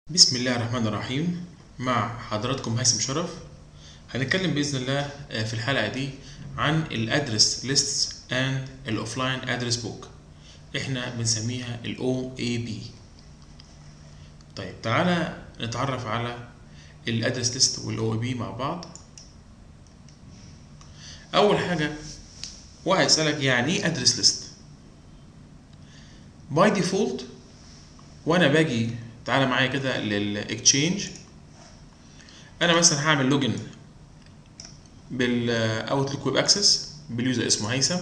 بسم الله الرحمن الرحيم مع حضراتكم هيثم شرف هنتكلم بإذن الله آه، في الحلقة دي عن الادرس lists and الاوفلاين ادرس بوك احنا بنسميها ال OAB طيب تعالى نتعرف على الادرس ليست وال OAB مع بعض اول حاجة واحد يسألك يعني ايه ادرس ليست باي ديفولت وانا باجي تعالى معايا كده للاكتشينج انا مثلا هعمل لوجن بالاوتلوك ويب اكسس باليوزر اسمه هيثم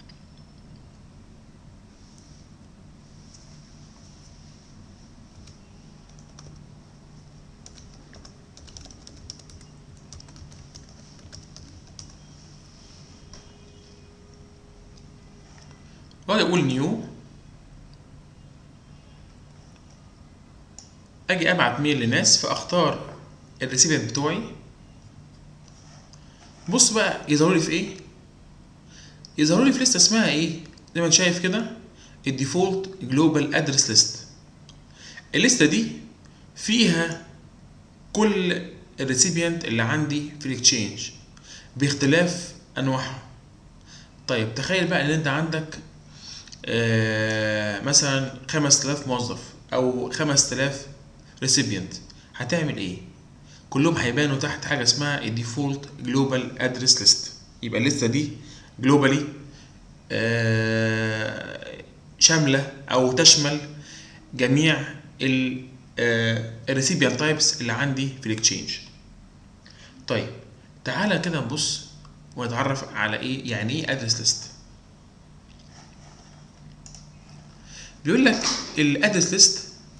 واجي اقول نيو اجي ابعت ميل لناس فاختار الريسيفر بتوعي بص بقى يظهروا لي في ايه يظهروا لي في لسته اسمها ايه زي ما انت شايف كده الديفولت جلوبال ادرس ليست الليسته دي فيها كل الريسيبيانت اللي عندي في الاكتشينج باختلاف انواعهم طيب تخيل بقى ان انت عندك آه مثلا 5000 موظف او 5000 ريسيبيانت هتعمل ايه كلهم هيبانوا تحت حاجه اسمها الديفولت جلوبال ادرس ليست يبقى الليسته دي جلوبالي شامله او تشمل جميع الريسيبيانت تايبس اللي عندي في الاكتشينج طيب تعالى كده نبص ونتعرف على ايه يعني ايه ادرس ليست بيقول لك الادرس ليست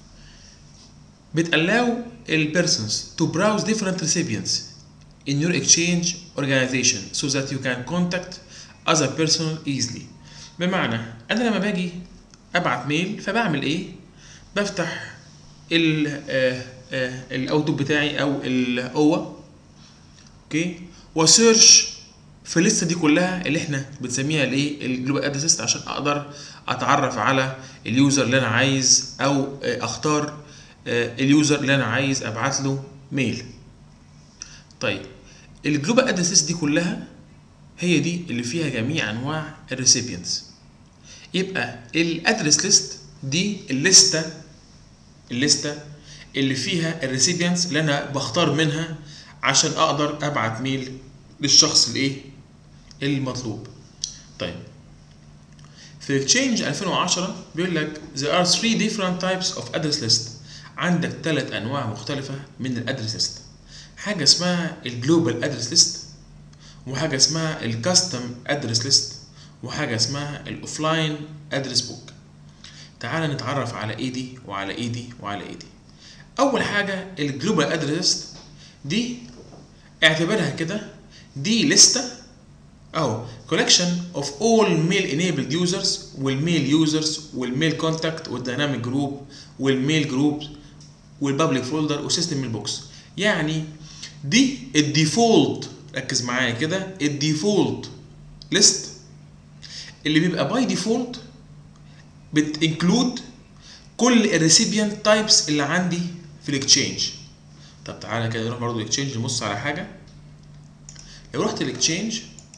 بتallow البيرسونز to browse different recipients in your exchange organization so that you can contact other person easily بمعنى انا لما باجي ابعت ميل فبعمل ايه بفتح ال الاوتبوت بتاعي او الاوه اوكي وسيرش في الليسته دي كلها اللي احنا بنسميها الايه الجلوبال ادرس عشان اقدر اتعرف على اليوزر اللي انا عايز او اختار اليوزر اللي انا عايز ابعت له ميل طيب الجلوبال ادرس دي كلها هي دي اللي فيها جميع انواع الريسيبيانتس يبقى الادرس ليست دي الليسته الليسته اللي فيها الريسيبيانتس اللي انا بختار منها عشان اقدر ابعت ميل للشخص الايه المطلوب طيب في اكتشينج 2010 بيقول لك there are three different types of address list عندك ثلاث انواع مختلفه من الادرس ليست حاجه اسمها الجلوبال ادرس ليست وحاجه اسمها الكاستم ادرس ليست وحاجه اسمها الاوفلاين ادرس بوك تعال نتعرف على ايه دي وعلى ايه دي وعلى ايه دي اول حاجه الجلوبال ادرس دي اعتبرها كده دي لسته اهو collection of all mail enabled users والميل users والميل contact والديناميك جروب والميل جروب والبابليك فولدر وسيستم ميل بوكس يعني دي الديفولت ركز معايا كده الديفولت ليست اللي بيبقى باي ديفولت بتنكلود كل الريسيبيانت تايبس اللي عندي في الاكتشينج طب تعالى كده نروح برضه الاكتشينج نبص على حاجه لو رحت الاكتشينج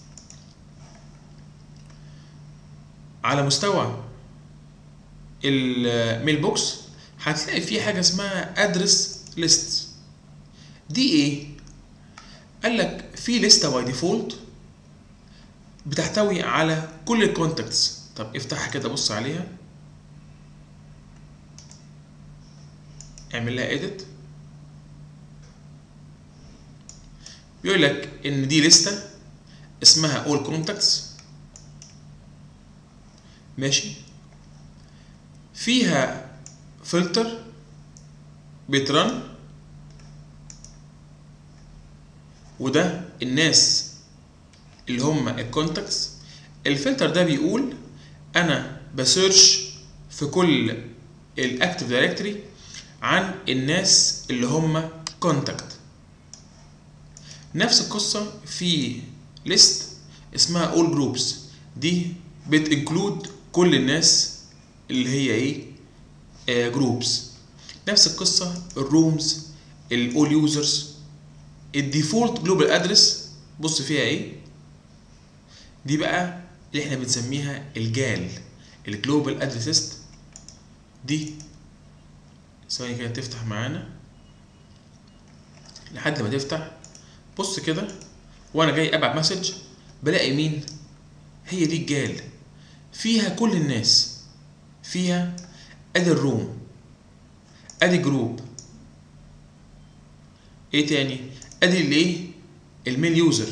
على مستوى الميل بوكس هتلاقي في حاجه اسمها ادرس ليست دي ايه قال لك في لسته باي ديفولت بتحتوي على كل الكونتاكتس طب افتحها كده بص عليها اعمل لها edit بيقول لك ان دي لسته اسمها all contacts ماشي فيها فلتر بيترن وده الناس اللي هم الكونتاكتس الفلتر ده بيقول انا بسيرش في كل الاكتف دايركتوري عن الناس اللي هم كونتاكت نفس القصة في ليست اسمها all groups دي بتنكلود كل الناس اللي هي ايه جروبس نفس القصه الرومز الاول يوزرز الديفولت جلوبال ادرس بص فيها ايه دي بقى اللي احنا بنسميها الجال الجلوبال ادرس ليست دي ثواني كده تفتح معانا لحد ما تفتح بص كده وانا جاي ابعت مسج بلاقي مين هي دي الجال فيها كل الناس فيها ادي الروم ادي جروب ايه تاني ادي الايه الميل يوزر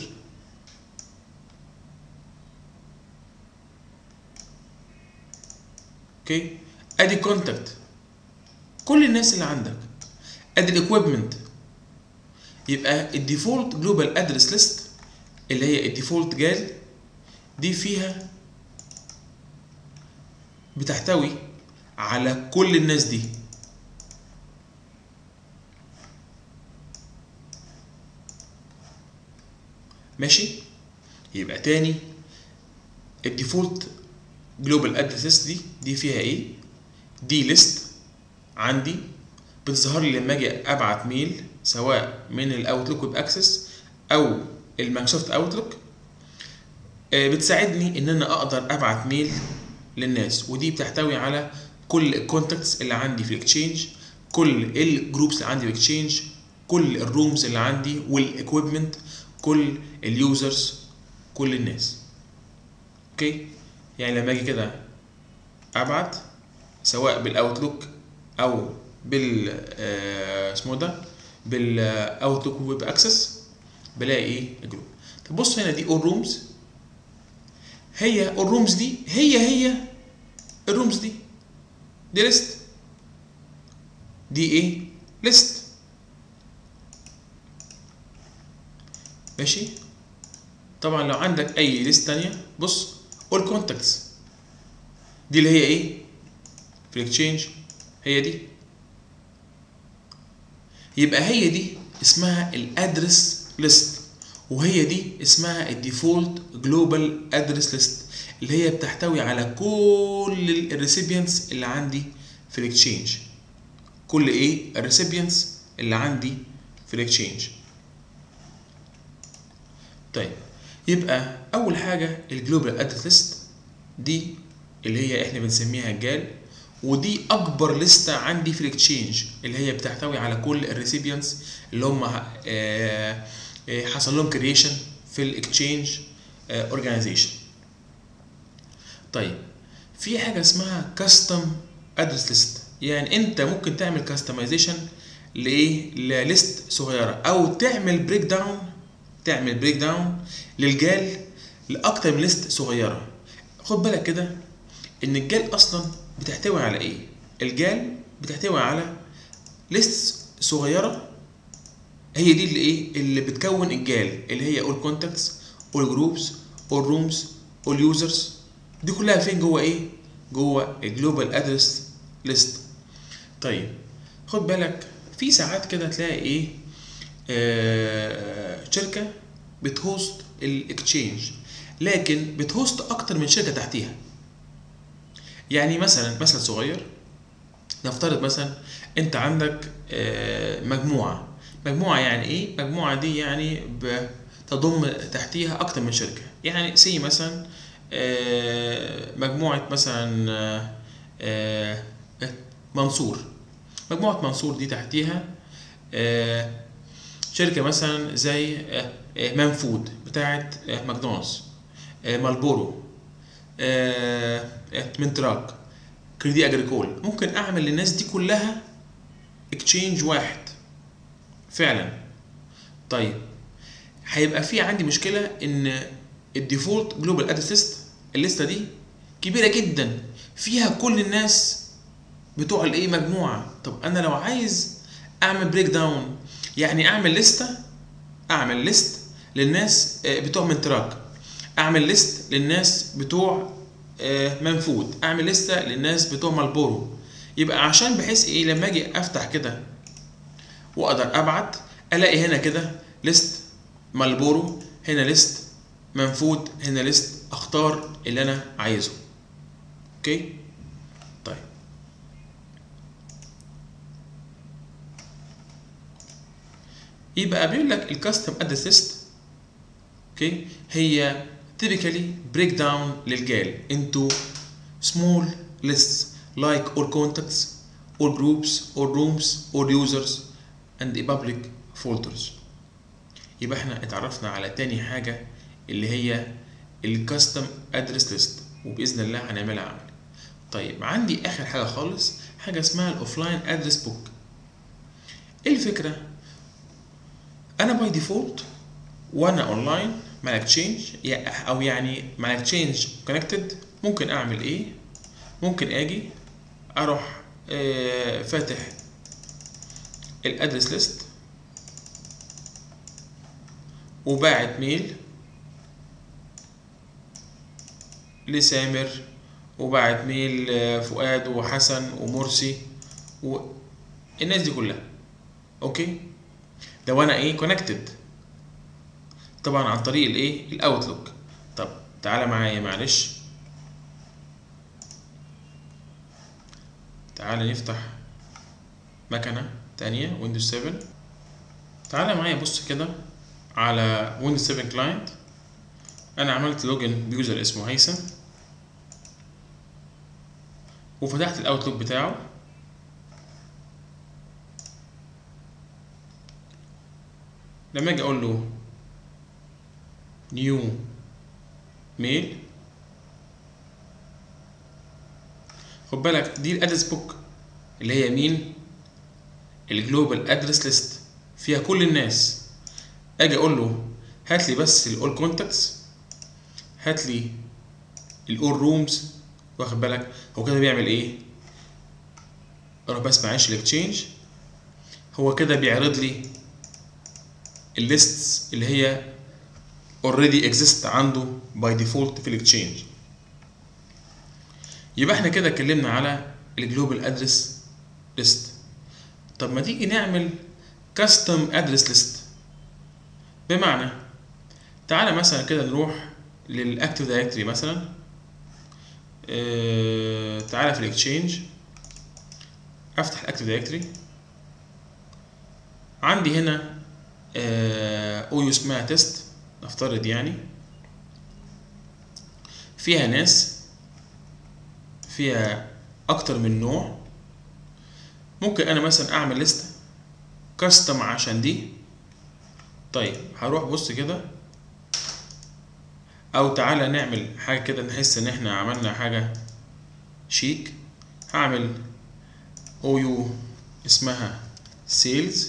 اوكي ادي كونتاكت كل الناس اللي عندك ادي الاكويبمنت يبقى الديفولت جلوبال ادرس ليست اللي هي الديفولت جال دي فيها بتحتوي على كل الناس دي ماشي يبقى تاني الديفولت جلوبال ادرس دي دي فيها ايه دي ليست عندي بتظهر لي لما اجي ابعت ميل سواء من الاوتلوك ويب اكسس او المايكروسوفت اوتلوك بتساعدني ان انا اقدر ابعت ميل للناس ودي بتحتوي على كل الكونتاكتس اللي عندي في الاكتشينج كل الجروبس اللي عندي في الاكتشينج كل الرومز اللي عندي والاكويبمنت كل اليوزرز كل الناس اوكي يعني لما اجي كده ابعت سواء بالاوتلوك او بال آه اسمه ده بالاوتلوك ويب اكسس بلاقي ايه الجروب طب بص هنا دي اول رومز هي الرومز دي هي هي الرومز دي دي ليست دي ايه ليست ماشي طبعا لو عندك اي ليست تانية بص all contacts دي اللي هي ايه في الاكتشينج هي دي يبقى هي دي اسمها الادرس ليست وهي دي اسمها الديفولت جلوبال ادرس ليست اللي هي بتحتوي على كل الريسيبيانتس اللي عندي في الاكتشينج كل ايه الريسيبيانتس اللي عندي في الاكتشينج طيب يبقى اول حاجه الجلوبال ادرس ليست دي اللي هي احنا بنسميها الجال ودي اكبر لستة عندي في الاكتشينج اللي هي بتحتوي على كل الريسيبيانتس اللي هم حصل لهم كرييشن في الاكتشينج اورجانيزيشن طيب في حاجه اسمها كاستم ادرس ليست يعني انت ممكن تعمل كاستمايزيشن لايه لليست صغيره او تعمل بريك داون تعمل بريك داون للجال لاكتر من ليست صغيره خد بالك كده ان الجال اصلا بتحتوي على ايه الجال بتحتوي على ليست صغيره هي دي اللي ايه اللي بتكون الجال اللي هي all contacts all groups all rooms all users دي كلها فين جوه ايه جوه الجلوبال ادرس ليست طيب خد بالك في ساعات كده تلاقي ايه آه شركه بتهوست الاكتشينج لكن بتهوست اكتر من شركه تحتيها يعني مثلا مثل صغير نفترض مثلا انت عندك آه مجموعه مجموعه يعني ايه مجموعه دي يعني تضم تحتيها اكتر من شركه يعني سي مثلا آه مجموعه مثلا آه منصور مجموعه منصور دي تحتيها شركه مثلا زي منفود بتاعه ماكدونالدز مالبورو منتراك كريدي اجريكول ممكن اعمل للناس دي كلها اكتشينج واحد فعلا طيب هيبقى في عندي مشكله ان الديفولت جلوبال ادرس ليست الليسته دي كبيره جدا فيها كل الناس بتوع الايه مجموعه طب انا لو عايز اعمل بريك داون يعني اعمل لستة اعمل ليست للناس بتوع منتراك اعمل ليست للناس بتوع منفود اعمل لستة للناس بتوع مالبورو يبقى عشان بحيث ايه لما اجي افتح كده واقدر ابعت الاقي هنا كده ليست مالبورو هنا ليست منفود هنا ليست اختار اللي انا عايزه اوكي طيب يبقى بيقول لك الكاستم ادرس ليست اوكي هي typically break down للجال into small lists like all contacts or groups or rooms or users and a public folders يبقى احنا اتعرفنا على تاني حاجة اللي هي الكاستم ادرس ليست وبإذن الله هنعملها عملي طيب عندي آخر حاجة خالص حاجة اسمها الاوفلاين ادرس بوك ايه الفكرة؟ أنا باي ديفولت وأنا أونلاين مع الاكتشينج أو يعني مع الاكتشينج كونكتد ممكن أعمل إيه؟ ممكن أجي أروح آه، فاتح الادرس ليست وباعت ميل لسامر وباعت ميل آه، فؤاد وحسن ومرسي والناس دي كلها اوكي لو انا ايه كونكتد طبعا عن طريق الايه الاوتلوك طب تعالى معايا معلش تعالى نفتح مكنة تانية ويندوز 7 تعالى معايا بص كده على ويندوز 7 كلاينت انا عملت لوجن بيوزر اسمه هيثم وفتحت الاوتلوك بتاعه لما اجي اقول له نيو ميل خد بالك دي الادرس بوك اللي هي مين الجلوبال ادرس ليست فيها كل الناس اجي اقول له هات لي بس الاول كونتاكتس هات لي الاول رومز واخد بالك هو كده بيعمل ايه اروح بس معيش الاكتشينج هو كده بيعرض لي الليستس اللي هي already exist عنده by default في الاكتشينج يبقى احنا كده اتكلمنا على الجلوبال ادرس ليست طب ما تيجي نعمل كاستم ادرس ليست بمعنى تعالى مثلا كده نروح للاكتيف دايركتوري مثلا اه تعالى في الاكتشينج افتح الاكتيف دايركتوري عندي هنا او يو اسمها تيست نفترض يعني فيها ناس فيها اكتر من نوع ممكن انا مثلا اعمل لستة كاستم عشان دي طيب هروح بص كده او تعالى نعمل حاجة كده نحس ان احنا عملنا حاجة شيك هعمل او يو اسمها سيلز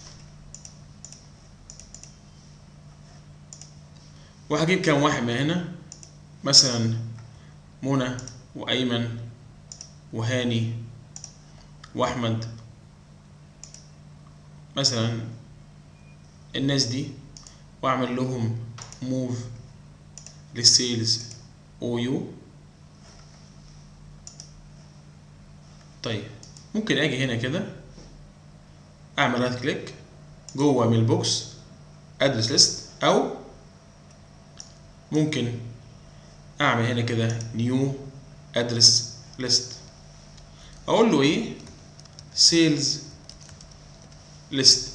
وهجيب كام واحد من هنا مثلا منى وايمن وهاني واحمد مثلا الناس دي واعمل لهم موف للسيلز او يو طيب ممكن اجي هنا كده اعمل رايت كليك جوه ميل بوكس ادرس ليست او ممكن اعمل هنا كده نيو ادرس ليست اقول له ايه سيلز ليست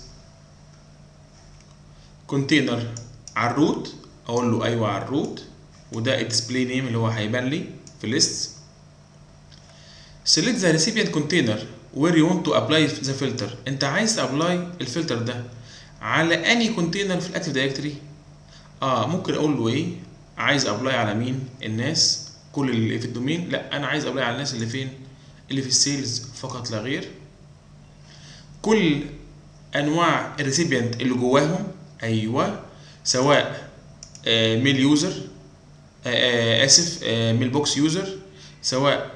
كونتينر على الروت اقول له ايوه على الروت وده الديسبلاي نيم اللي هو هيبان لي في الليست select the recipient container where you want to apply the filter انت عايز ابلاي الفلتر ده على اني كونتينر في الاكتيف دايركتوري اه ممكن اقول له ايه عايز ابلاي على مين الناس كل اللي في الدومين لا انا عايز ابلاي على الناس اللي فين اللي في السيلز فقط لا غير كل انواع الريسيبيانت اللي جواهم ايوه سواء آه ميل يوزر آه اسف آه ميل بوكس يوزر سواء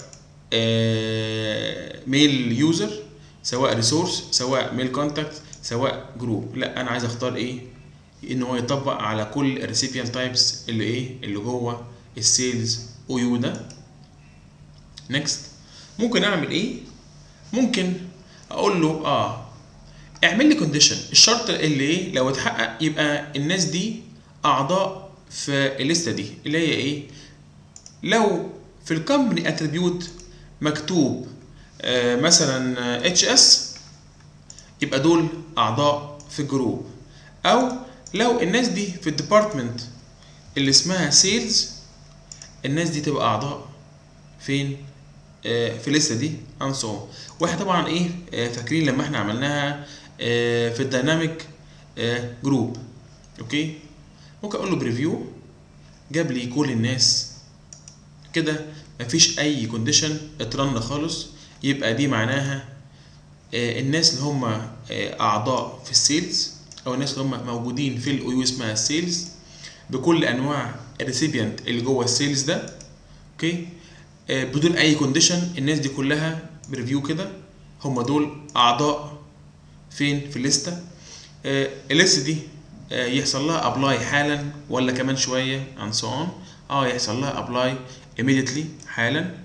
ميل يوزر سواء ريسورس سواء ميل كونتاكت سواء جروب لا انا عايز اختار ايه ان هو يطبق على كل الريسيبيانت تايبس اللي ايه اللي جوه السيلز او يو ده نيكست ممكن اعمل ايه ممكن اقول له اه اعمل لي كونديشن الشرط اللي ايه لو اتحقق يبقى الناس دي اعضاء في الليسته دي اللي هي ايه لو في الكومباني اتريبيوت مكتوب آه مثلا اتش اس يبقى دول اعضاء في الجروب او لو الناس دي في الديبارتمنت اللي اسمها سيلز الناس دي تبقى اعضاء فين آه في الليسته دي and so on. واحنا طبعا ايه آه فاكرين لما احنا عملناها آه في الديناميك جروب اوكي ممكن اقول له بريفيو جاب لي كل الناس كده مفيش اي كونديشن اترن خالص يبقى دي معناها آه الناس اللي هم آه اعضاء في السيلز او الناس اللي هم موجودين في الاو يو اسمها السيلز بكل انواع الريسيبيانت اللي جوه السيلز ده اوكي آه بدون اي كونديشن الناس دي كلها بريفيو كده هم دول اعضاء فين في الليسته آه الليسته دي آه يحصل لها ابلاي حالا ولا كمان شويه and so on اه يحصل لها ابلاي immediately حالا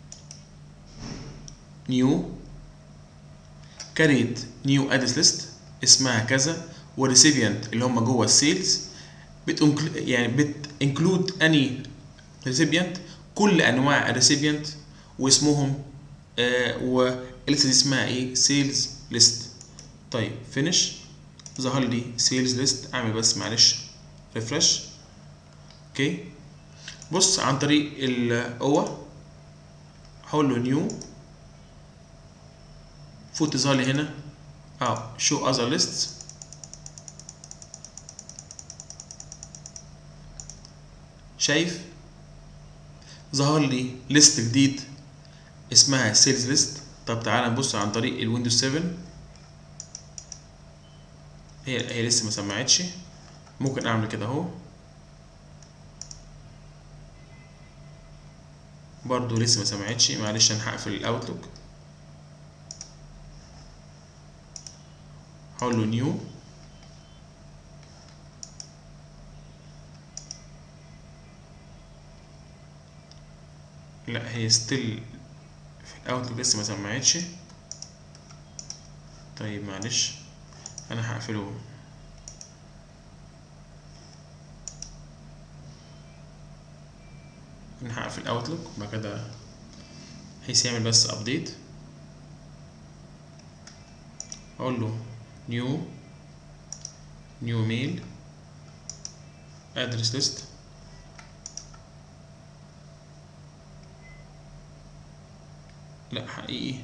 نيو كريت نيو ادرس ليست اسمها كذا والريسيبيانت اللي هم جوه السيلز بت يعني بت انكلود اني ريسيبيانت كل انواع الريسيبيانت واسمهم آه والليست دي اسمها ايه سيلز ليست طيب فينش ظهر لي سيلز ليست اعمل بس معلش ريفرش اوكي بص عن طريق القوة هقول له نيو فوت تظهر لي هنا اه شو اذر ليست شايف ظهر لي ليست جديد اسمها سيلز ليست طب تعالى نبص عن طريق الويندوز 7 هي هي لسه ما سمعتش ممكن اعمل كده اهو برضو لسه ما سمعتش معلش انا هقفل الاوتلوك هقول له نيو لا هي ستيل في الاوتلوك لسه ما سمعتش طيب معلش انا هقفله انا هقفل اوتلوك بعد كده بحيث يعمل بس ابديت اقول له نيو نيو ميل ادرس ليست لا حقيقي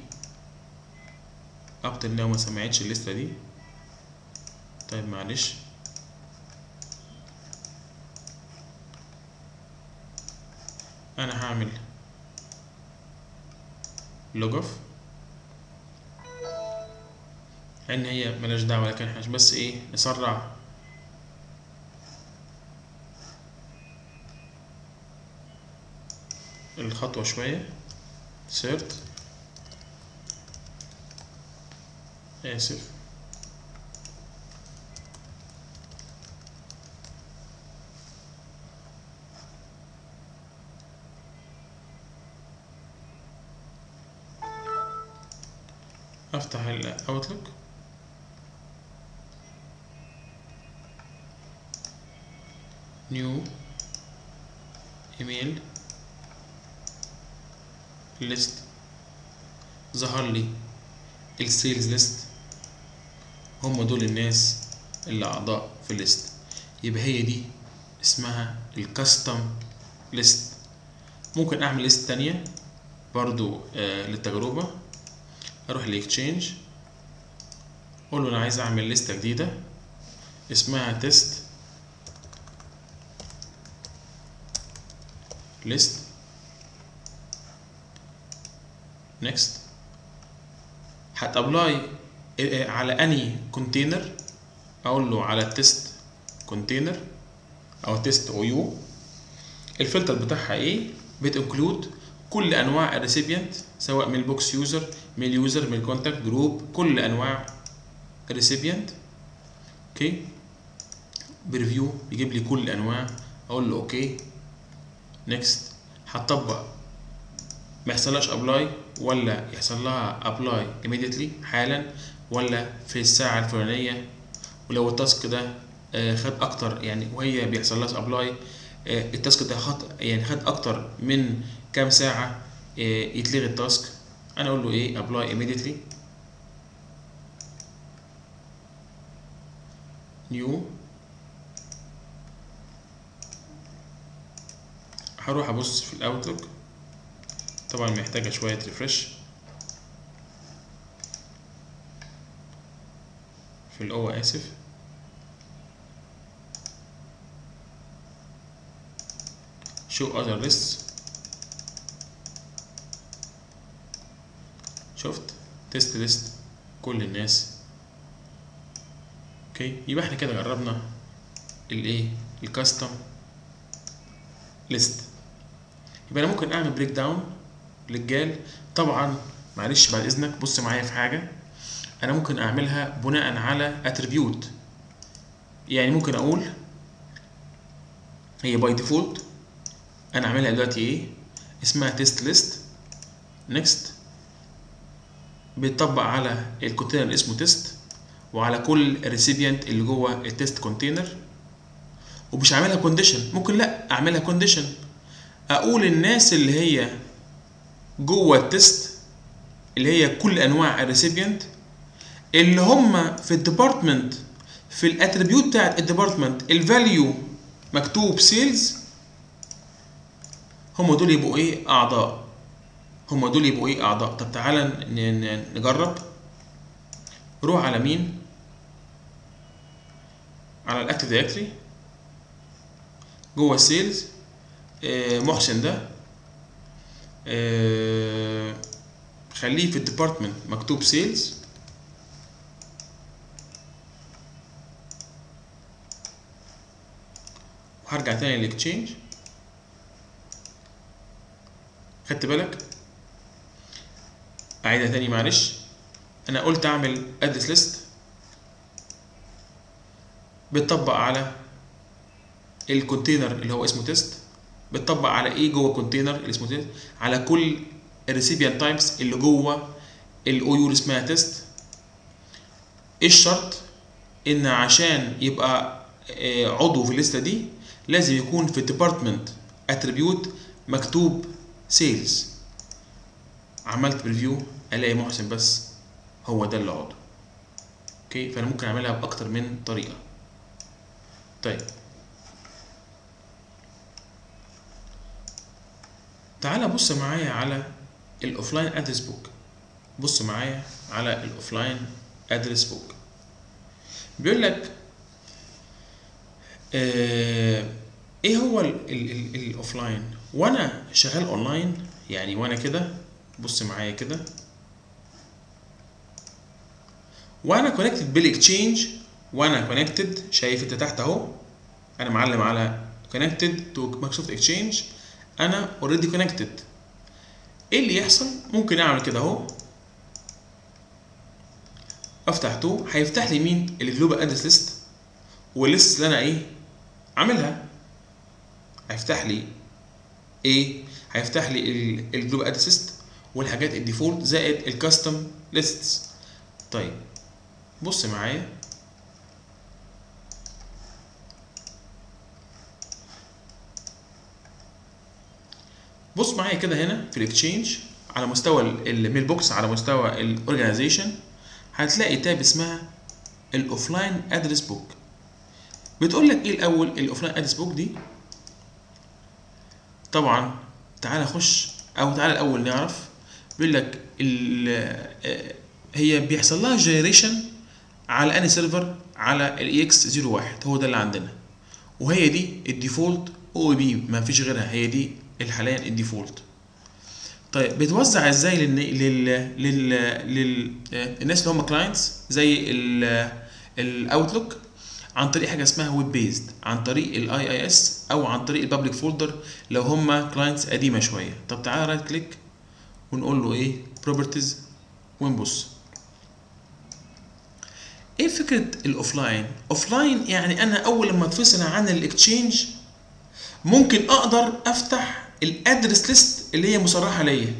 ابتل ناو ما سمعتش الليسته دي طيب معلش انا هعمل لوج اوف ان هي ملاش دعوه لكن احنا بس ايه نسرع الخطوه شويه سيرت اسف افتح الاوتلوك نيو ايميل ليست ظهر لي السيلز ليست هم دول الناس اللي اعضاء في الليست يبقى هي دي اسمها الكاستم ليست ممكن اعمل ليست تانية برضو آه للتجربة اروح لاكتشينج اقول له انا عايز اعمل لستة جديدة اسمها تيست ليست نيكست هتابلاي على اني كونتينر اقول له على التيست كونتينر او تيست او يو الفلتر بتاعها ايه بتنكلود كل انواع الريسيبيانت سواء من البوكس يوزر من اليوزر من الكونتاكت جروب كل انواع الريسيبيانت اوكي بريفيو يجيب لي كل الانواع اقول له اوكي نيكست هتطبق ما يحصلهاش ابلاي ولا يحصل لها ابلاي immediately حالا ولا في الساعه الفلانيه ولو التاسك ده خد اكتر يعني وهي بيحصل لها ابلاي التاسك ده خد يعني خد اكتر من كام ساعه يتلغي التاسك انا اقول له ايه ابلاي immediately نيو هروح ابص في الاوتلوك طبعا محتاجه شويه ريفرش في الاو اسف show other lists شفت تيست ليست كل الناس اوكي يبقى احنا كده جربنا الايه الكاستم ليست يبقى انا ممكن اعمل بريك داون للجال طبعا معلش بعد اذنك بص معايا في حاجه انا ممكن اعملها بناء على اتريبيوت يعني ممكن اقول هي باي ديفولت انا اعملها دلوقتي ايه اسمها تيست ليست نيكست بيتطبق على الكونتينر اللي اسمه تيست وعلى كل ريسيبيانت اللي جوه التيست كونتينر ومش هعملها كونديشن ممكن لا اعملها كونديشن اقول الناس اللي هي جوه التيست اللي هي كل انواع الريسيبيانت اللي هم في الديبارتمنت في الاتريبيوت بتاعت الديبارتمنت الفاليو مكتوب سيلز هم دول يبقوا ايه اعضاء هم دول يبقوا ايه اعضاء طب تعالى نجرب روح على مين على الاكتيف دايركتري جوه السيلز آه محسن ده آه خليه في الديبارتمنت مكتوب سيلز وهرجع تاني للاكتشينج خدت بالك اعيدها تاني معلش انا قلت اعمل ادرس ليست بتطبق على الكونتينر اللي هو اسمه تيست بتطبق على ايه جوه كونتينر اللي اسمه تيست على كل الريسيبيان تايبس اللي جوه الاو يو اللي اسمها تيست ايه الشرط ان عشان يبقى عضو في الليسته دي لازم يكون في الديبارتمنت اتريبيوت مكتوب سيلز عملت بريفيو الاقي محسن بس هو ده اللي عضو اوكي فانا ممكن اعملها باكتر من طريقه طيب تعالى بص معايا على الاوفلاين ادرس بوك بص معايا على الاوفلاين ادرس بوك بيقول لك آه ايه هو الاوفلاين وانا شغال اونلاين يعني وانا كده بص معايا كده وانا كونكتد بالاكتشينج وانا كونكتد شايف انت تحت اهو انا معلم على كونكتد تو مايكروسوفت اكتشينج انا اوريدي كونكتد ايه اللي يحصل ممكن اعمل كده اهو افتح تو هيفتح لي مين الجلوبال ادرس ليست والليست اللي انا ايه عاملها هيفتح لي ايه هيفتح لي الجلوبال ادرس ليست والحاجات الديفولت زائد الكاستم ليستس طيب بص معايا بص معايا كده هنا في الاكتشينج على مستوى الميل بوكس على مستوى الاورجنايزيشن هتلاقي تاب اسمها الاوفلاين ادرس بوك بتقول لك ايه الاول الاوفلاين ادرس بوك دي طبعا تعالى خش او تعالى الاول نعرف بيقول لك هي بيحصل لها جنريشن على اني سيرفر على الاي اكس 01 هو ده اللي عندنا وهي دي الديفولت او بي ما فيش غيرها هي دي حاليا الديفولت طيب بتوزع ازاي لل لل لل, لل... الناس اللي هم كلاينتس زي الاوتلوك عن طريق حاجه اسمها ويب بيزد عن طريق الاي اي اس او عن طريق البابليك فولدر لو هم كلاينتس قديمه شويه طب تعالى رايت كليك ونقول له ايه بروبرتيز ونبص ايه فكره الاوفلاين اوفلاين يعني انا اول لما اتفصل عن الاكتشينج ممكن اقدر افتح الادرس ليست اللي هي مصرحه ليا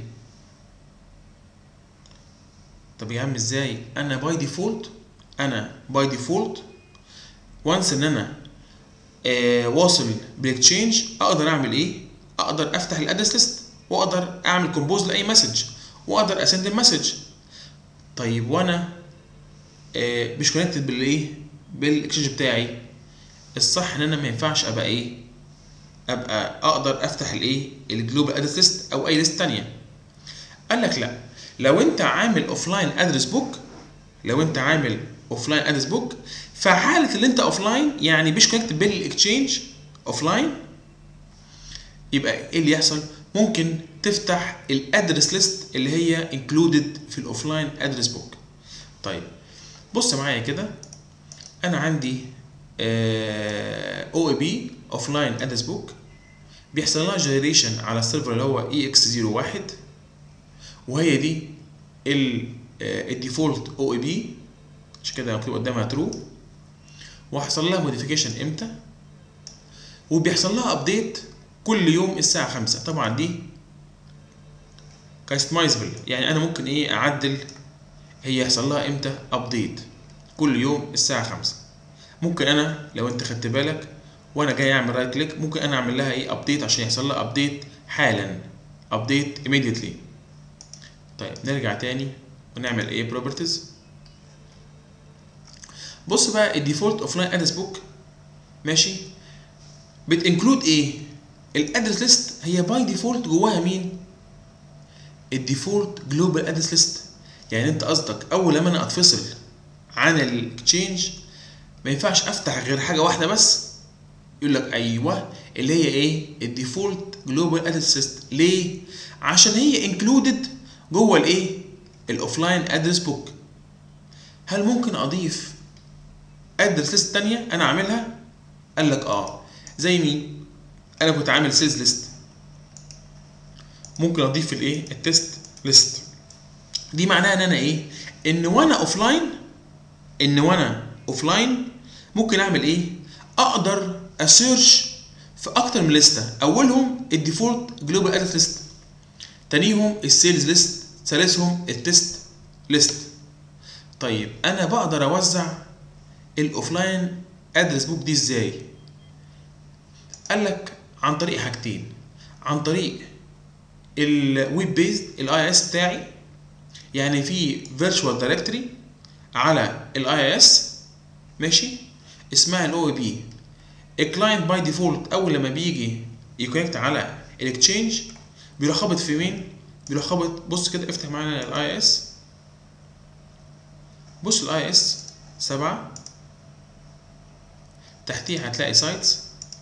طب يا عم ازاي انا باي ديفولت انا باي ديفولت وانس ان انا آه واصل بالاكتشينج اقدر اعمل ايه اقدر افتح الادرس ليست واقدر اعمل كومبوز لاي مسج واقدر اسند المسج طيب وانا آه مش كونكتد بالايه بالاكسشينج بتاعي الصح ان انا ما ينفعش ابقى ايه ابقى اقدر افتح الايه الجلوبال ادرس ليست او اي ليست تانية قال لك لا لو انت عامل اوفلاين ادرس بوك لو انت عامل اوفلاين ادرس بوك فحاله اللي انت اوفلاين يعني مش كونكت بالاكسشينج اوفلاين يبقى ايه اللي يحصل ممكن تفتح الادرس ليست اللي هي انكلودد في الاوفلاين ادرس بوك طيب بص معايا كده انا عندي او اي بي اوفلاين ادرس بوك بيحصل لها جنريشن على السيرفر اللي هو اي اكس 01 وهي دي الديفولت او اي بي عشان كده مكتوب قدامها ترو وحصل لها موديفيكيشن امتى وبيحصل لها ابديت كل يوم الساعه 5 طبعا دي كاستمايزبل يعني انا ممكن ايه اعدل هي يحصل لها امتى ابديت كل يوم الساعه 5 ممكن انا لو انت خدت بالك وانا جاي اعمل رايت كليك ممكن انا اعمل لها ايه ابديت عشان يحصل لها ابديت حالا ابديت immediately طيب نرجع تاني ونعمل ايه بروبرتيز بص بقى الديفولت اوف لاين ادرس بوك ماشي بتنكلود ايه الادرس ليست هي باي ديفولت جواها مين الديفولت جلوبال ادرس ليست يعني انت قصدك اول لما انا اتفصل عن الاكتشينج ما ينفعش افتح غير حاجه واحده بس يقول لك ايوه اللي هي ايه الديفولت جلوبال ادرس ليست ليه عشان هي انكلودد جوه الايه الاوفلاين ادرس بوك هل ممكن اضيف ادرس ليست تانية انا عاملها قال لك اه زي مين انا كنت عامل سيلز ليست ممكن اضيف الايه التست ليست دي معناها ان انا ايه ان وانا اوفلاين ان وانا اوفلاين ممكن اعمل ايه اقدر اسيرش في اكتر من لسته اولهم الديفولت جلوبال ادرس ليست تانيهم السيلز ليست ثالثهم التست ليست طيب انا بقدر اوزع الاوفلاين ادرس بوك دي ازاي قال لك عن طريق حاجتين عن طريق الويب بيزد الاي اس بتاعي يعني في فيرتشوال دايركتوري على الاي اس ماشي اسمها الاو اي بي الكلاينت باي ديفولت اول لما بيجي يكونكت على الاكتشينج بيروح خابط في مين بيروح خابط بص كده افتح معانا الاي اس بص الاي اس سبعة تحتيه هتلاقي سايتس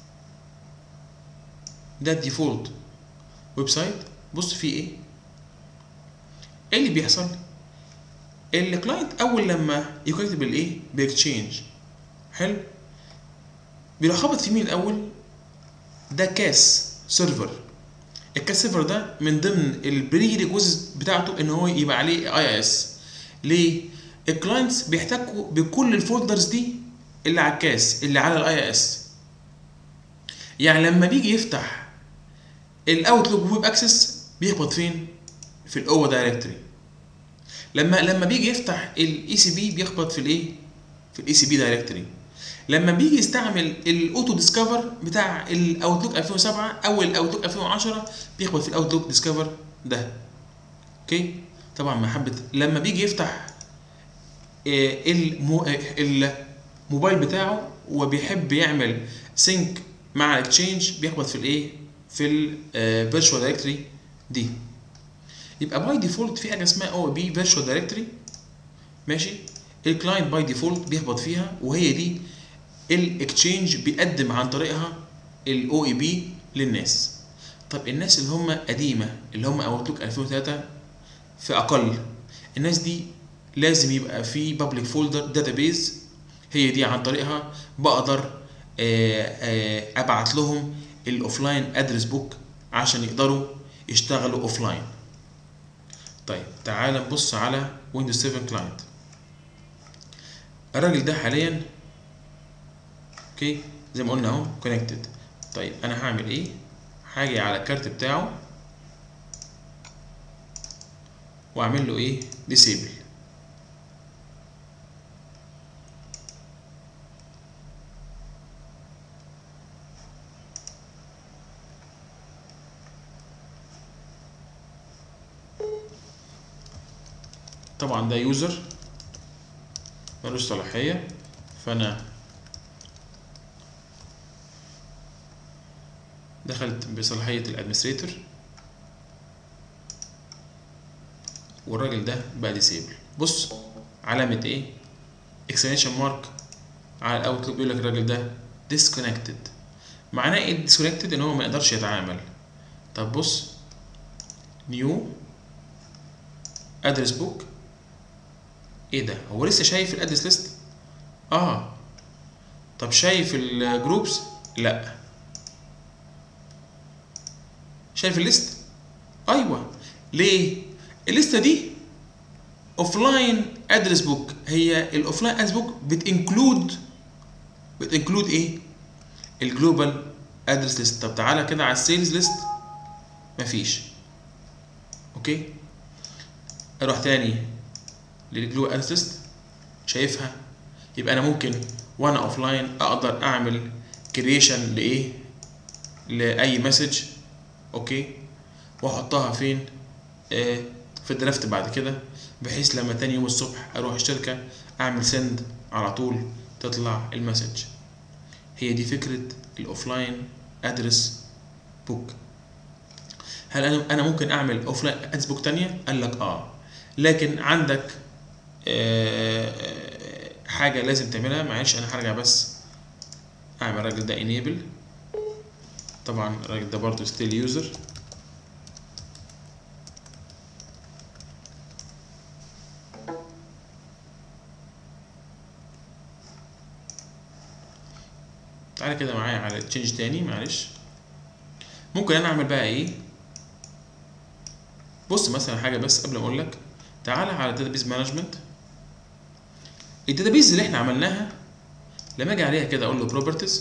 ده الديفولت ويب سايت بص فيه ايه ايه اللي بيحصل الكلاينت اول لما يكونكت بالايه باكتشينج حلو بيروح خابط في مين الاول ده كاس سيرفر الكاس سيرفر ده من ضمن البري ريكوزيت بتاعته ان هو يبقى عليه اي اس ليه الكلاينتس بيحتكوا بكل الفولدرز دي اللي على الكاس اللي على الاي اس يعني لما بيجي يفتح الاوتلوك ويب اكسس بيخبط فين في الاو دايركتوري لما لما بيجي يفتح الاي سي بي بيخبط في الايه في الاي سي بي دايركتوري لما بيجي يستعمل الاوتو ديسكفر بتاع الاوتلوك 2007 او الاوتلوك 2010 بيخبط في الاوتلوك ديسكفر ده اوكي طبعا محبه لما بيجي يفتح المو... الموبايل بتاعه وبيحب يعمل سينك مع الاكتشينج بيخبط في الايه في الفيرتشوال دايركتوري دي يبقى باي ديفولت في حاجه اسمها او بي فيرتشوال دايركتوري ماشي الكلاينت باي ديفولت بيخبط فيها وهي دي الاكتشينج بيقدم عن طريقها الاو اي بي للناس طب الناس اللي هم قديمه اللي هم اوتلوك 2003 في اقل الناس دي لازم يبقى في بابليك فولدر داتابيز هي دي عن طريقها بقدر ابعت لهم الاوفلاين ادرس بوك عشان يقدروا يشتغلوا اوفلاين طيب تعال نبص على ويندوز 7 كلاينت الراجل ده حاليا اوكي زي ما قلنا اهو كونكتد طيب انا هعمل ايه هاجي على الكارت بتاعه واعمل له ايه ديسيبل طبعا ده يوزر ملوش صلاحية فانا دخلت بصلاحية الادمنستريتور والراجل ده بقى ديسيبل بص علامة ايه اكسلاميشن مارك على الاوتلوك بيقول لك الراجل ده disconnected معناه ايه disconnected ان هو ما يقدرش يتعامل طب بص نيو ادرس بوك ايه ده هو لسه شايف الادرس ليست اه طب شايف الجروبس لا شايف الليست ايوه ليه الليسته دي اوفلاين ادرس بوك هي الاوفلاين ادرس بوك بتنكلود بتنكلود ايه الجلوبال ادرس ليست طب تعالى كده على السيلز ليست مفيش اوكي اروح تاني للجلوبال ادرس ليست شايفها يبقى انا ممكن وانا اوفلاين اقدر اعمل كرييشن لايه لاي مسج اوكي واحطها فين آه في الدرافت بعد كده بحيث لما تاني يوم الصبح اروح الشركة اعمل سند على طول تطلع المسج هي دي فكرة الاوفلاين ادرس بوك هل انا انا ممكن اعمل اوفلاين ادرس بوك تانية قال لك اه لكن عندك آه حاجة لازم تعملها معلش انا هرجع بس اعمل الراجل ده enable طبعا الراجل ده برضه ستيل يوزر تعالى كده معايا على تشينج تاني معلش ممكن انا اعمل بقى ايه بص مثلا حاجه بس قبل ما اقول لك تعالى على database مانجمنت الداتابيز اللي احنا عملناها لما اجي عليها كده اقول له properties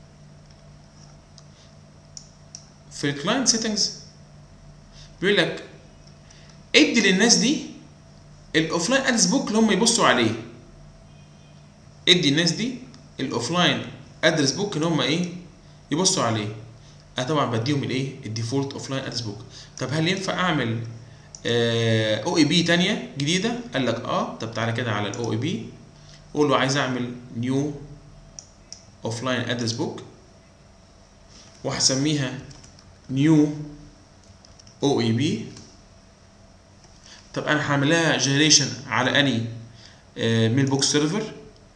في الكلاينت سيتنجز بيقول لك ادي للناس دي الاوفلاين ادرس بوك اللي هم يبصوا عليه ادي الناس دي الاوفلاين ادرس بوك اللي هم ايه يبصوا عليه انا طبعا بديهم الايه الديفولت اوفلاين ادرس بوك طب هل ينفع اعمل او اي بي تانية جديده قال لك اه طب تعالى كده على الاو اي بي قول له عايز اعمل نيو اوفلاين ادرس بوك وهسميها نيو او اي بي طب انا هعمل لها جنريشن على اني ميل بوكس سيرفر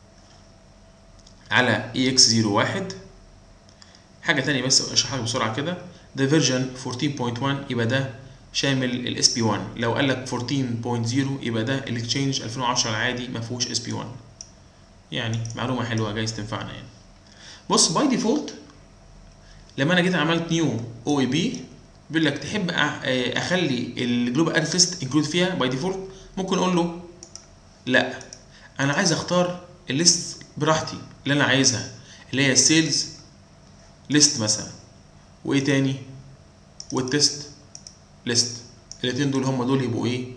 على اي اكس 01 حاجه تانية بس اشرحها بسرعه كده ده فيرجن 14.1 يبقى ده شامل الاس بي 1 لو قال لك 14.0 يبقى ده الاكتشينج 2010 العادي ما فيهوش اس بي 1 يعني معلومه حلوه جايز تنفعنا يعني بص باي ديفولت لما انا جيت عملت نيو او اي بي بيقول لك تحب اخلي الجلوبال ادرس ليست انكلود فيها باي ديفولت ممكن اقول له لا انا عايز اختار الليست براحتي اللي انا عايزها اللي هي السيلز ليست مثلا وايه تاني والتست ليست الاتنين دول هم دول يبقوا ايه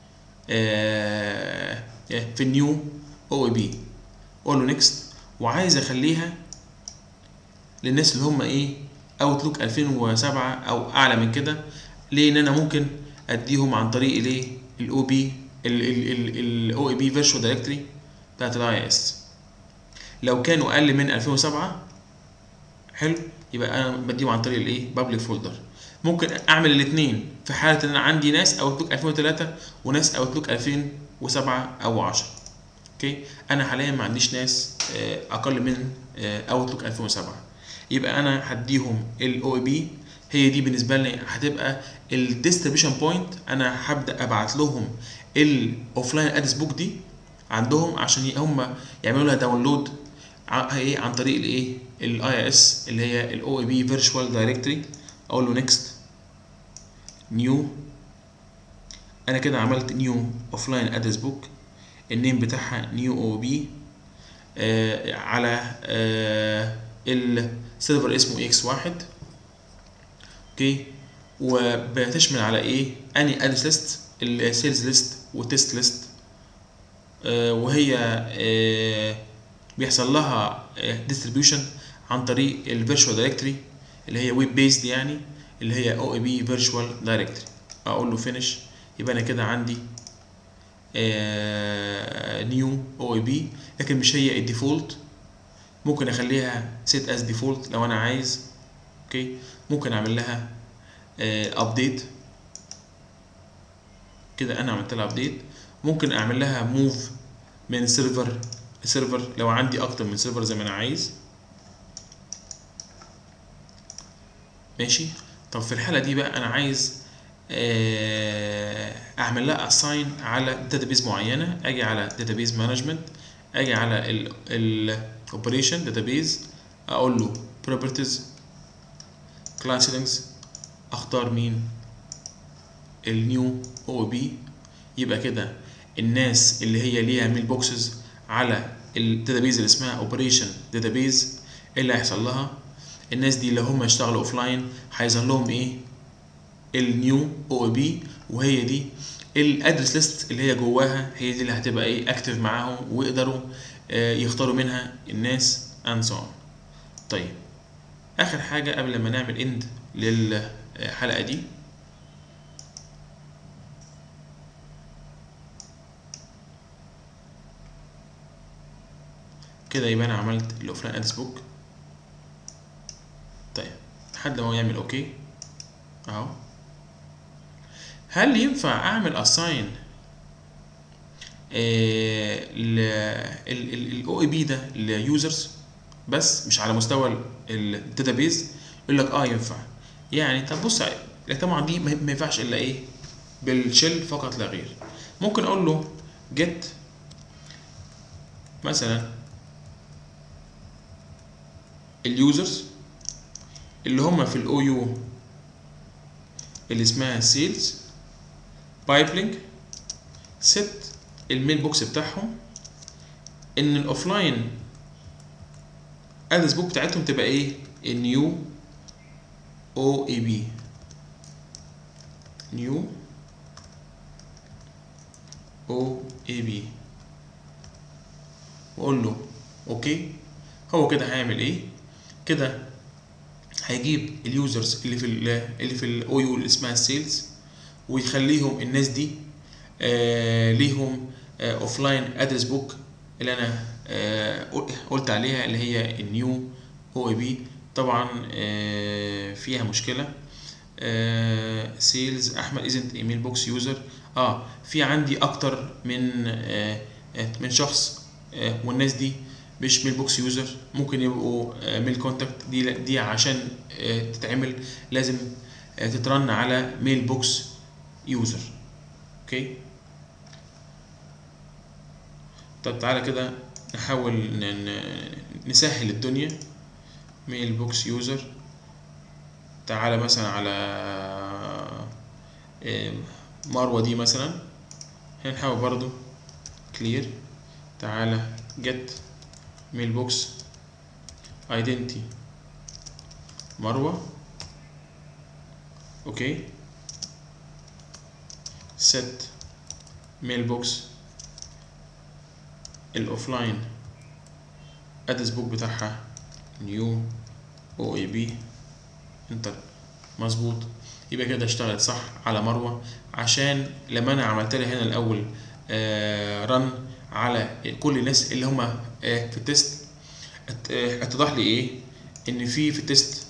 آه في النيو او اي بي اقول له نيكست وعايز اخليها للناس اللي هم ايه اوتلوك 2007 او اعلى من كده ليه ان انا ممكن اديهم عن طريق الايه الاو بي الاو اي بي فيرتشوال دايركتوري بتاعت الاي اس لو كانوا اقل من 2007 حلو يبقى انا بديهم عن طريق الايه بابليك فولدر ممكن اعمل الاثنين في حاله ان انا عندي ناس اوتلوك 2003 وناس اوتلوك 2007 او 10 اوكي انا حاليا ما عنديش ناس اقل من اوتلوك 2007 يبقى انا هديهم الاو اي بي هي دي بالنسبه لي هتبقى الديستريبيوشن بوينت انا هبدا ابعت لهم الاوفلاين ادرس بوك دي عندهم عشان هم يعملوا لها داونلود ايه عن طريق الايه الاي اس اللي هي الاو اي بي فيرتشوال دايركتوري اقول له نيكست نيو انا كده عملت نيو اوفلاين ادرس بوك النيم بتاعها نيو او بي آه على آه السيرفر اسمه اكس واحد اوكي وبتشمل على ايه اني ادرس ليست السيلز ليست والتست ليست آه وهي آه بيحصل لها ديستريبيوشن عن طريق الفيرتشوال دايركتوري اللي هي ويب بيزد يعني اللي هي او اي بي فيرتشوال دايركتوري اقول له فينش يبقى انا كده عندي نيو او اي بي لكن مش هي الديفولت ممكن اخليها set as default لو انا عايز اوكي ممكن اعمل لها ابديت كده انا عملت لها ابديت ممكن اعمل لها موف من سيرفر لسيرفر لو عندي اكتر من سيرفر زي ما انا عايز ماشي طب في الحاله دي بقى انا عايز اعمل لها assign على database معينه اجي على database management اجي على ال ال operation database اقول له properties class settings اختار مين النيو او بي يبقى كده الناس اللي هي ليها ميل بوكسز على الداتابيز اللي اسمها اوبريشن داتابيز ايه اللي هيحصل لها الناس دي لو هم يشتغلوا اوف لاين هيظهر لهم ايه النيو او بي وهي دي الادرس ليست اللي هي جواها هي دي اللي هتبقى ايه اكتف معاهم ويقدروا آه يختاروا منها الناس and so on طيب اخر حاجه قبل ما نعمل اند للحلقه دي كده يبقى انا عملت الاوفلاين ادرس بوك طيب لحد ما هو يعمل اوكي اهو هل ينفع اعمل اساين الاو اي بي ده ليوزرز بس مش على مستوى الداتابيز يقول لك اه ينفع يعني طب بص طبعا دي ما ينفعش الا ايه بالشيل فقط لا غير ممكن اقول له جيت مثلا اليوزرز اللي هم في الاو يو اللي اسمها سيلز بايبلينج ست الميل بوكس بتاعهم ان الاوفلاين ادرس بوك بتاعتهم تبقى ايه النيو او اي بي نيو او اي بي واقول له اوكي هو كده هيعمل ايه كده هيجيب اليوزرز اللي في ال اللي في الاو يو اللي اسمها السيلز ويخليهم الناس دي آه ليهم اوف لاين ادرس بوك اللي انا آه قلت عليها اللي هي النيو او اي بي طبعا آه فيها مشكله سيلز احمد ازنت ايميل بوكس يوزر اه في عندي اكتر من آه من شخص آه والناس دي مش ميل بوكس يوزر ممكن يبقوا ميل كونتاكت دي دي عشان تتعمل لازم تترن على ميل بوكس يوزر اوكي طب تعالى كده نحاول نسهل الدنيا ميل بوكس يوزر تعالى مثلا على مروة دي مثلا هنحاول برضو كلير تعالى get ميل بوكس ايدنتي مروة اوكي set ميل بوكس الاوفلاين ادرس بوك بتاعها نيو او اي بي انتر مظبوط يبقى كده اشتغلت صح على مروه عشان لما انا عملت لها هنا الاول آه رن على كل الناس اللي هم آه في التست اتضح لي ايه ان في في التست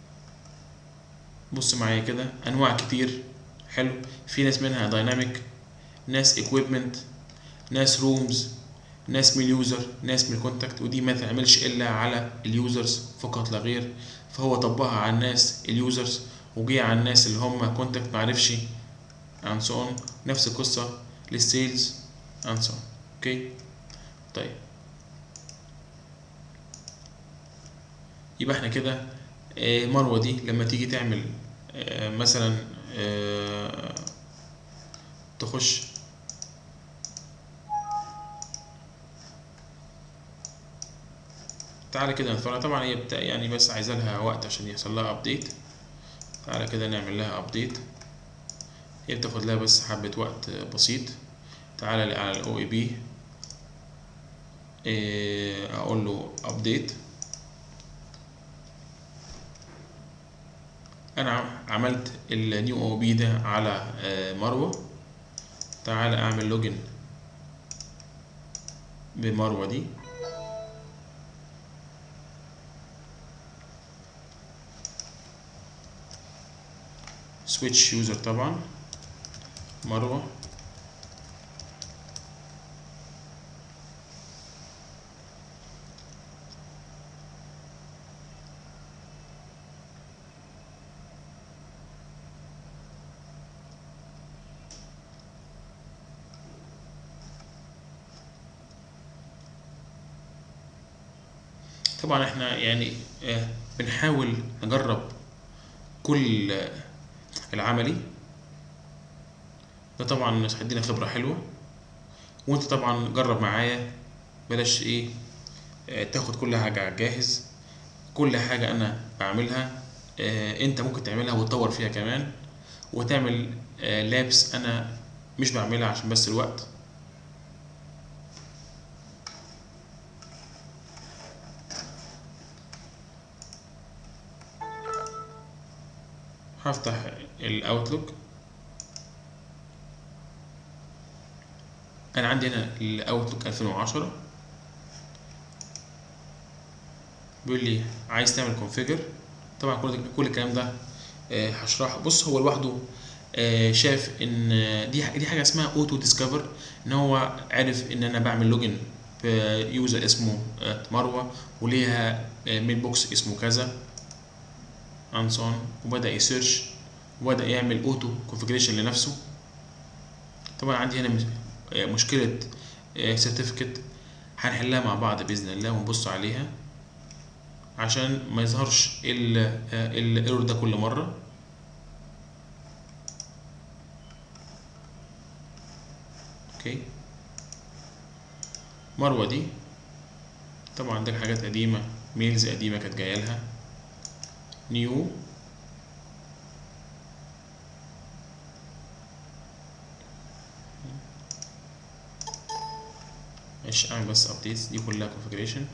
بص معايا كده انواع كتير حلو في ناس منها دايناميك ناس ايكويبمنت ناس رومز ناس من يوزر ناس من كونتاكت ودي ما تعملش الا على اليوزرز فقط لا غير فهو طبقها على الناس اليوزرز وجي على الناس اللي هم كونتاكت معرفش and so on نفس القصة للسيلز and so on اوكي طيب يبقى احنا كده آه مروة دي لما تيجي تعمل آه مثلا آه تخش تعالى كده نتفرج طبعا هي بتا... يعني بس عايزة لها وقت عشان يحصل لها ابديت تعالى كده نعمل لها ابديت هي بتاخد لها بس حبة وقت بسيط تعالى على الاو اي بي اقول له ابديت انا عملت النيو او بي ده على مروه تعالى اعمل لوجن بمروه دي سويتش يوزر طبعا مروة طبعا احنا يعني آه، بنحاول نجرب كل آه، العملي ده طبعا هيدينا خبرة حلوة وانت طبعا جرب معايا بلاش ايه آه، تاخد كل حاجة على الجاهز كل حاجة انا بعملها آه، انت ممكن تعملها وتطور فيها كمان وتعمل آه، لابس انا مش بعملها عشان بس الوقت هفتح الاوتلوك انا عندي هنا الاوتلوك 2010 بيقول لي عايز تعمل كونفيجر طبعا كل كل الكلام ده آه، هشرحه بص هو لوحده آه، شاف ان دي دي حاجه اسمها اوتو ديسكفر ان هو عرف ان انا بعمل لوجن بيوزر اسمه آه، مروه وليها ميل بوكس اسمه كذا and so on وبدأ يسيرش وبدأ يعمل اوتو كونفجريشن لنفسه طبعا عندي هنا مش- آه، مشكلة سيرتيفيكت هنحلها مع بعض بإذن الله ونبص عليها عشان ما يظهرش الايرور ده كل مرة اوكي مروة دي طبعا عندك حاجات قديمة ميلز قديمة كانت جاية لها نيو مش اعمل بس ابديتس دي كلها configuration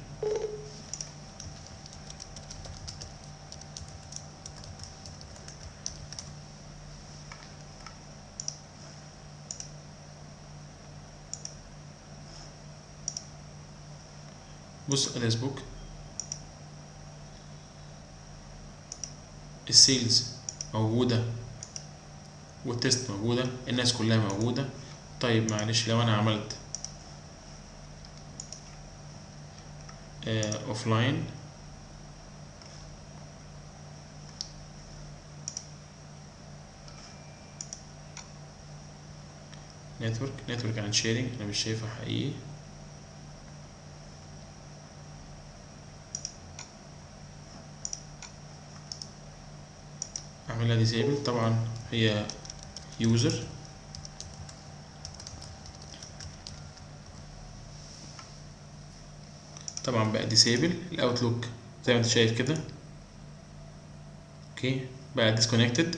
بص ادرس بوك السيلز موجودة والتست موجودة الناس كلها موجودة طيب معلش لو انا عملت اوف لاين نتورك نتورك عن شيرنج انا مش شايفها حقيقي اعملها ديسيبل طبعا هي يوزر طبعا بقى ديسيبل الاوتلوك زي ما انت شايف كده اوكي بقى disconnected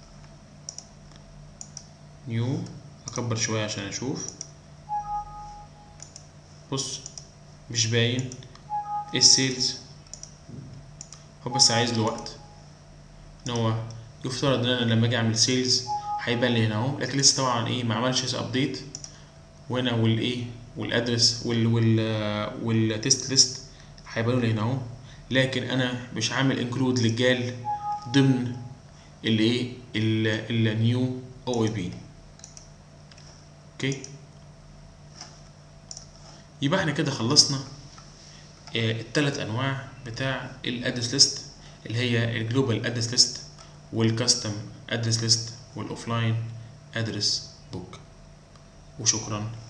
نيو اكبر شويه عشان اشوف بص مش باين ايه السيلز هو بس عايز له وقت ان هو يفترض ان انا لما اجي اعمل سيلز هيبان لي هنا اهو لكن لسه طبعا ايه ما عملش ابديت وهنا والايه والادرس وال وال والتست ليست هيبانوا لي هنا اهو لكن انا مش عامل انكلود للجال ضمن الايه النيو او اي بي اوكي يبقى احنا كده خلصنا آه، التلات انواع بتاع الادرس ليست اللي هي الجلوبال ادرس ليست والكاستم ادرس ليست والاوفلاين ادرس بوك وشكرا